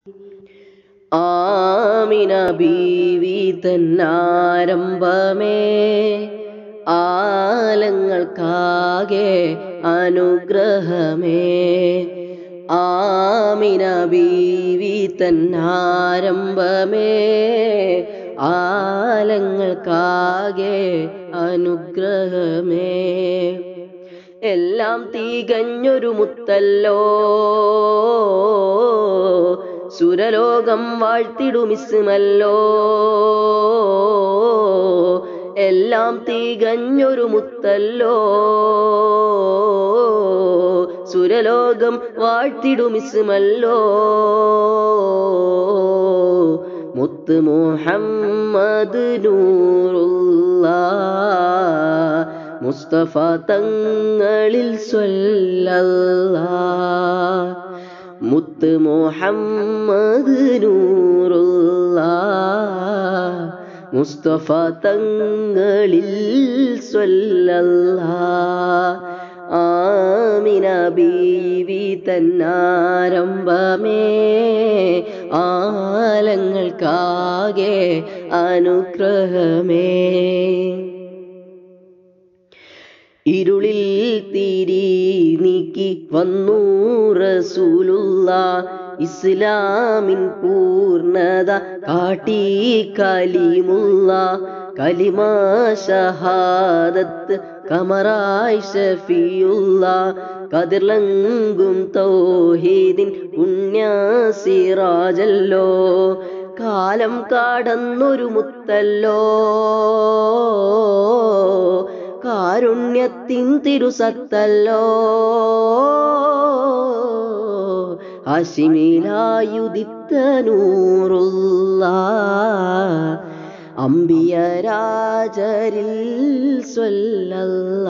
ആമിന ബീവി തന്നാരംഭമേ ആലങ്ങൾക്കാകെ അനുഗ്രഹമേ ആമിന ബീവി തന്നാരംഭമേ ആലങ്ങൾക്കാകെ അനുഗ്രഹമേ എല്ലാം തികഞ്ഞൊരു മുത്തല്ലോ സുരലോകം വാഴ്ത്തിടുമിസ്മല്ലോ എല്ലാം തികഞ്ഞൊരു മുത്തല്ലോ സുരലോകം വാഴ്ത്തിടുമിസ്മല്ലോ മുത്ത് മുഹമ്മദ് നൂറുള്ള മുസ്തഫ തങ്ങളിൽ സ്വല്ലല്ലാ മുത്ത് മുഹമ്മദ് നൂറുള്ള മുസ്തഫ തങ്ങളിൽ സ്വല്ലല്ലാ ആമിന ബീവി തന്നാരംഭമേ ആലങ്ങൾക്കാകെ അനുഗ്രഹമേ ഇരുളിൽ തിരി നീക്കി വന്നു റസൂലുള്ള ഇസ്ലാമിൻ പൂർണ്ണത കാട്ടി കലിമുള്ള കലിമ ഷഹാദത്ത് കമറായി ഷഫിയുള്ള കതിർലങ്കും തൗഹീദിൻ പുണ്യസിറാജല്ലോ കാലം കടന്നൊരു മുത്തല്ലോ കാരുണ്യത്തിൻ തിരുസത്തല്ലോ ഹഷിമിലായുദിത്ത നൂറുള്ള അമ്പിയ രാജരിൽ സ്വല്ലല്ല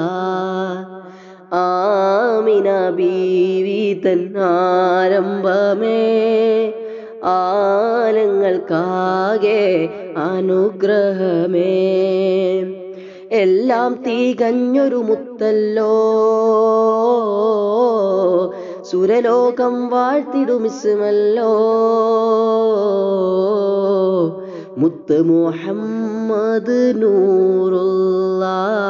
ആമിന ബീവി തന്നാരംഭമേ ആലങ്ങൾക്കാകെ അനുഗ്രഹമേ എല്ലാം തികഞ്ഞൊരു മുത്തല്ലോ സുരലോകം വാഴ്ത്തിടുമിസ്മല്ലോ മുത്ത് മുഹമ്മദ് നൂറുള്ള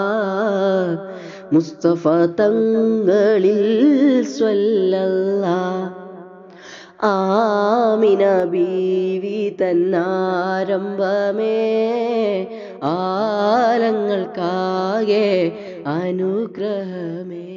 മുസ്തഫ തങ്ങളിൽ സ്വല്ലല്ലാ ആമിന ബീവി തന്നാരംഭമേ ആലങ്ങൾക്കാകെ അനുഗ്രഹമേ